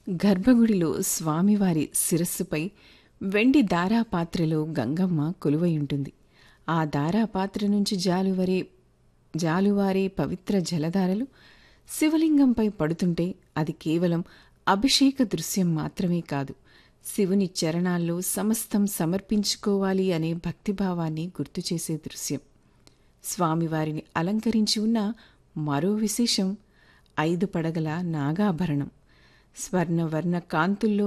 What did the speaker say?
గర్భగుడిలో స్వామివారి శిరస్సుపై వెండి దారాపాత్రలో గంగమ్మ కొలువై ఉంటుంది ఆ దారాపాత్ర నుంచి జాలువరే జాలువారే పవిత్ర జలధారలు శివలింగంపై పడుతుంటే అది కేవలం అభిషేక దృశ్యం మాత్రమే కాదు శివుని చరణాల్లో సమస్తం సమర్పించుకోవాలి అనే భక్తిభావాన్ని గుర్తుచేసే దృశ్యం స్వామివారిని అలంకరించి ఉన్న మరో విశేషం ఐదు పడగల నాగాభరణం స్వర్ణవర్ణ కాంతుల్లో